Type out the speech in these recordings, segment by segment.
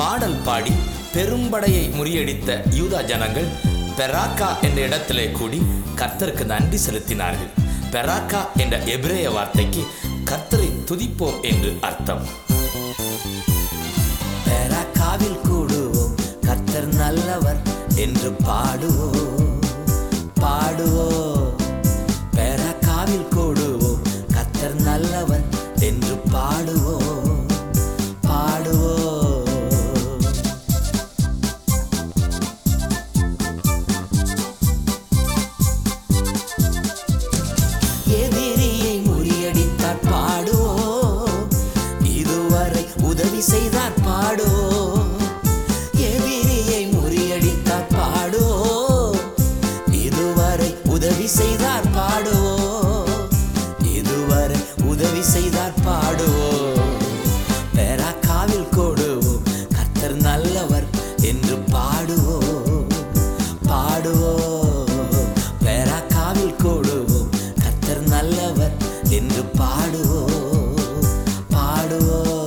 பாடல் பாடி பெரும்படையை முறியடித்த யூதா ஜனங்கள் பெராக்கா என்ற இடத்திலே கூடி கர்த்தருக்கு நன்றி செலுத்தினார்கள் பெராக்கா என்ற எபிரேய வார்த்தைக்கு கர்த்தரை துதிப்போம் என்று அர்த்தம் பெராக்காவில் கூடுவோம் கர்த்தர் நல்லவர் என்று பாடுவோம் பாடுவோம் பெராக்காவில் கூடுவோம் கர்த்தர் நல்லவர் என்று பாடுவோம் பாடுவோம் எதிரியை முறியடித்தார் பாடுவோம் இதுவரை உதவி செய்தார் பாடுவோம் எதிரியை முறியடித்தார் பாடுவோம் இதுவரை உதவி செய்தார் பாடுவோம் இதுவரை உதவி செய்தார் பாடுவோம் பெராக்காவில் கொடுவோம் கர்த்தர் நல்லவர் என்று பாடுவோம் பாடுவோம் பெராக்காவில் கொடுவோம் கர்த்தர் நல்லவர் என்று பாடுவோம் பாடுவோம்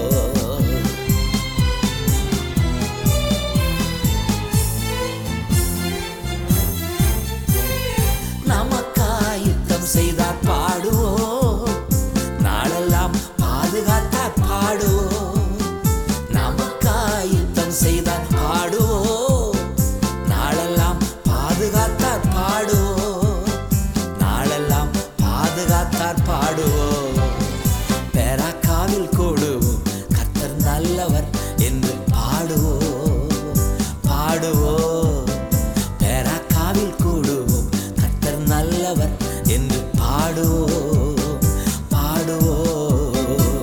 நமக்காய் யுத்தம் செய்தார் பாடுவோம் நாளெல்லாம் பாதுகாத்தார் பாடுவோம் நமக்காய் யுத்தம் செய்தார் பாடுவோம் நாளெல்லாம் பாதுகாத்தார் பாடுவோம் நாளெல்லாம் பாதுகாத்தார் பாடுவோம் பெராக்காவில் கூடுவோம் கர்த்தர் நல்லவர் என்று பாடுவோம் பாடுவோம் பெராக்காவில் கூடுவோம் கர்த்தர் நல்லவர் என்று பாடுவோம் பாடுவோம்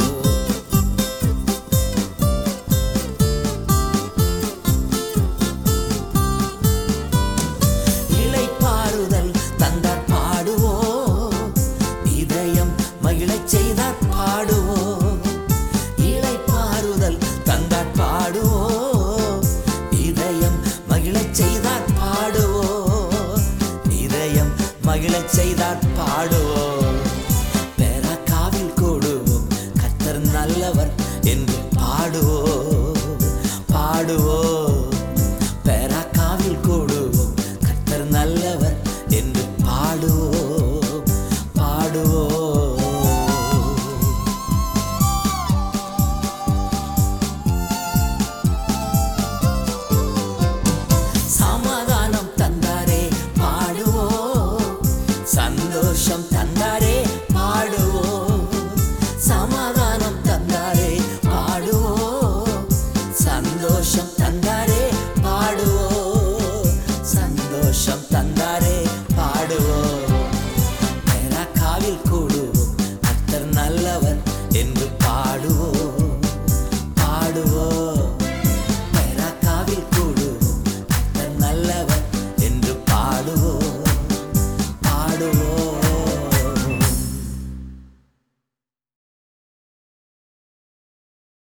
இளைப்பாறுதல் தந்தார் பாடுவோம் இதயம் மகிழச் செய்தார் பாடுவோம் இளைப்பாறுதல் தந்தார் பாடுவோம் இதயம் மகிழச் செய்தார் பாடுவோம் இதயம் மகிழச் செய்தார் பாடுவோம் பெராக்காவில் கூடுவோம் கர்த்தர் நல்லவர் என்று பாடுவோம் பாடுவோம் பெராக்காவில் கூடுவோம் கர்த்தர் நல்லவர் என்று பாடுவோம் பாடுவோம் சமாதானம் தந்தாரே பாடுவோம் சந்தோஷம் தந்தாரே பாடுவோம் சமாதானம் தந்தாரே பாடுவோம் சந்தோஷம் தந்தாரே பாடுவோம் சந்தோஷம் தந்தாரே